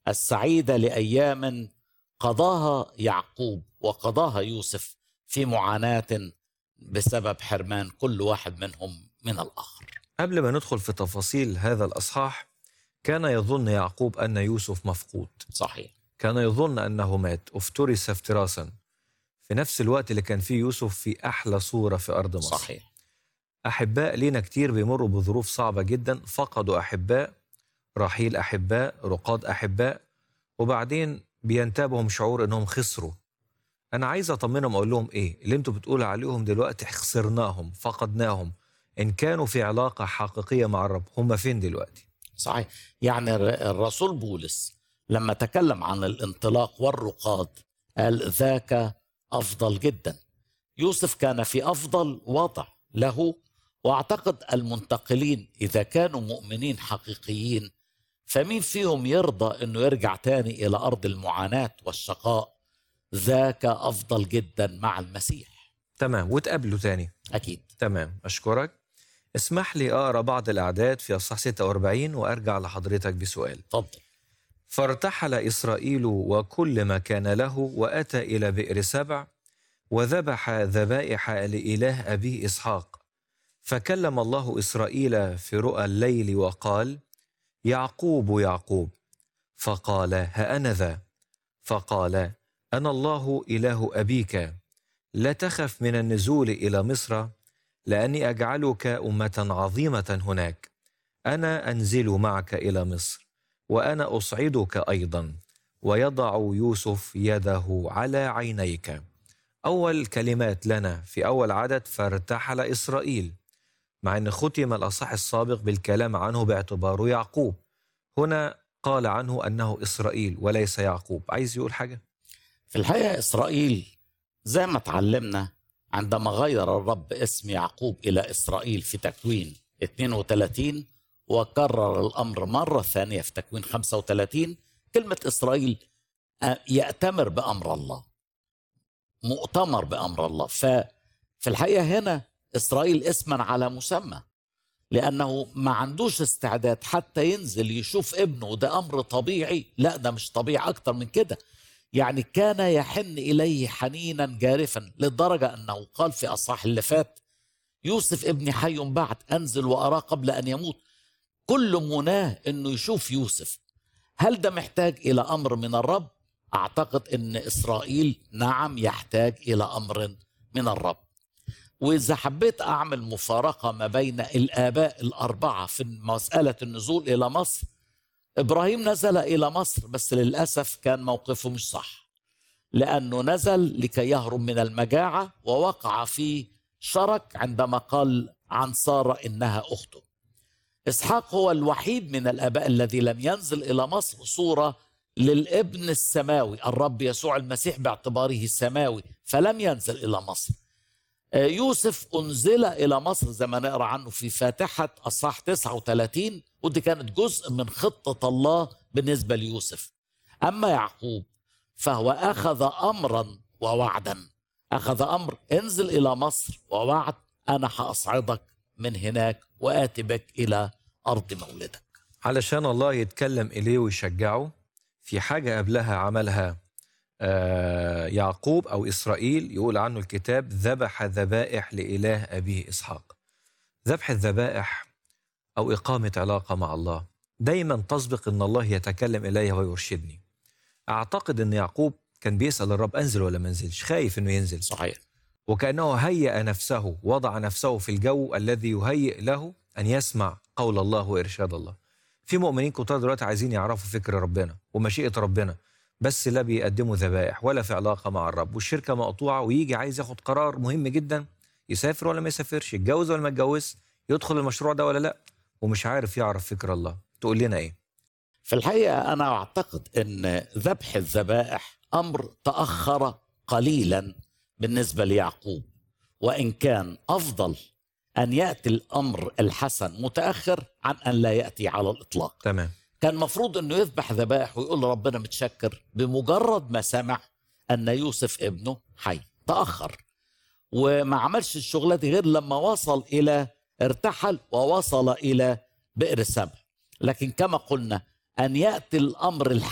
السعيده لايام قضاها يعقوب وقضاها يوسف في معاناه بسبب حرمان كل واحد منهم من الاخر قبل ما ندخل في تفاصيل هذا الأصحاح كان يظن يعقوب أن يوسف مفقود صحيح كان يظن أنه مات افترس افتراسا في نفس الوقت اللي كان فيه يوسف في أحلى صورة في أرض مصر صحيح أحباء لينا كتير بيمروا بظروف صعبة جدا فقدوا أحباء رحيل أحباء رقاد أحباء وبعدين بينتابهم شعور إنهم خسروا أنا عايز أطمنهم أقول لهم إيه اللي أنتوا بتقولوا عليهم دلوقتي خسرناهم فقدناهم إن كانوا في علاقة حقيقية مع الرب هم فين دلوقتي صحيح يعني الر- الرسول بولس لما تكلم عن الانطلاق والرقاد قال ذاك افضل جدا يوسف كان في افضل وضع له واعتقد المنتقلين اذا كانوا مؤمنين حقيقيين فمين فيهم يرضى انه يرجع تاني الى ارض المعاناه والشقاء ذاك افضل جدا مع المسيح تمام وتقابلوا تاني اكيد تمام أشكرك اسمح لي أقرأ بعض الأعداد في أصحاح 46 وأرجع لحضرتك بسؤال اتفضل فارتحل إسرائيل وكل ما كان له وأتى إلى بئر سبع وذبح ذبائح لإله أبيه إسحاق فكلم الله إسرائيل في رؤى الليل وقال يعقوب يعقوب فقال ها أنا ذا فقال أنا الله إله أبيك لا تخف من النزول إلى مصر لأني أجعلك أمة عظيمة هناك أنا أنزل معك إلى مصر وأنا أصعدك أيضا ويضع يوسف يده على عينيك أول كلمات لنا في أول عدد فارتحل إسرائيل مع أن ختم الأصح السابق بالكلام عنه باعتباره يعقوب هنا قال عنه أنه إسرائيل وليس يعقوب عايز يقول حاجة؟ في الحقيقة إسرائيل زي ما اتعلمنا عندما غير الرب اسم يعقوب إلى إسرائيل في تكوين 32 وكرر الأمر مرة ثانية في تكوين 35 كلمة إسرائيل آه، يأتمر بأمر الله مؤتمر بأمر الله ففي الحقيقة هنا إسرائيل اسما على مسمى لأنه ما عندوش استعداد حتى ينزل يشوف ابنه وده أمر طبيعي لا ده مش طبيعي أكتر من كده يعني كان يحن إليه حنينا جارفا لدرجة أنه قال في أصحاح اللي فات يوسف ابني حي بعد أنزل وأراه قبل أن يموت كل مناه أنه يشوف يوسف هل ده محتاج إلى أمر من الرب؟ أعتقد أن إسرائيل نعم يحتاج إلى أمر من الرب وإذا حبيت أعمل مفارقة ما بين الآباء الأربعة في مسألة النزول إلى مصر إبراهيم نزل إلى مصر بس للأسف كان موقفه مش صح لأنه نزل لكي يهرب من المجاعة ووقع في شرك عندما قال عن سارة إنها أخته إسحاق هو الوحيد من الآباء الذي لم ينزل إلى مصر صورة للابن السماوي الرب يسوع المسيح باعتباره سماوي فلم ينزل إلى مصر آه، يوسف أنزل إلى مصر زي ما نقرأ عنه في فاتحة أصحاح 39 ودي كانت جزء من خطة الله بالنسبة ليوسف أما يعقوب فهو أخذ أمرا ووعدا أخذ أمر انزل إلى مصر ووعد أنا هأصعدك من هناك وآتي بك إلى أرض مولدك علشان الله يتكلم إليه ويشجعه في حاجة قبلها عملها آه، يعقوب أو إسرائيل يقول عنه الكتاب ذبح ذبائح لإله أبيه إسحاق ذبح الذبائح أو إقامة علاقة مع الله دايما تسبق أن الله يتكلم إلي ويرشدني أعتقد أن يعقوب كان بيسأل الرب أنزل ولا ما انزلش خايف أنه ينزل صحيح وكأنه هيأ نفسه وضع نفسه في الجو الذي يهيئ له أن يسمع قول الله وإرشاد الله في مؤمنين كتار دلوقتي عايزين يعرفوا فكر ربنا ومشيئة ربنا بس لا بيقدموا ذبائح ولا في علاقة مع الرب والشركة مقطوعة ويجي عايز ياخد قرار مهم جدا يسافر ولا ما يسافرش يتجوز ولا ما يتجوز يدخل المشروع ده ولا لا ومش عارف يعرف فكر الله تقول لنا ايه في الحقيقة أنا أعتقد أن ذبح الذبائح أمر تأخر قليلا بالنسبة ليعقوب وإن كان أفضل أن يأتي الأمر الحسن متأخر عن أن لا يأتي على الإطلاق تمام كان مفروض أنه يذبح ذبائح ويقول لربنا متشكر بمجرد ما سمع أن يوسف ابنه حي تأخر وما عملش الشغلة دي غير لما وصل إلى ارتحل ووصل إلى بئر سبع لكن كما قلنا أن يأتي الأمر الحسن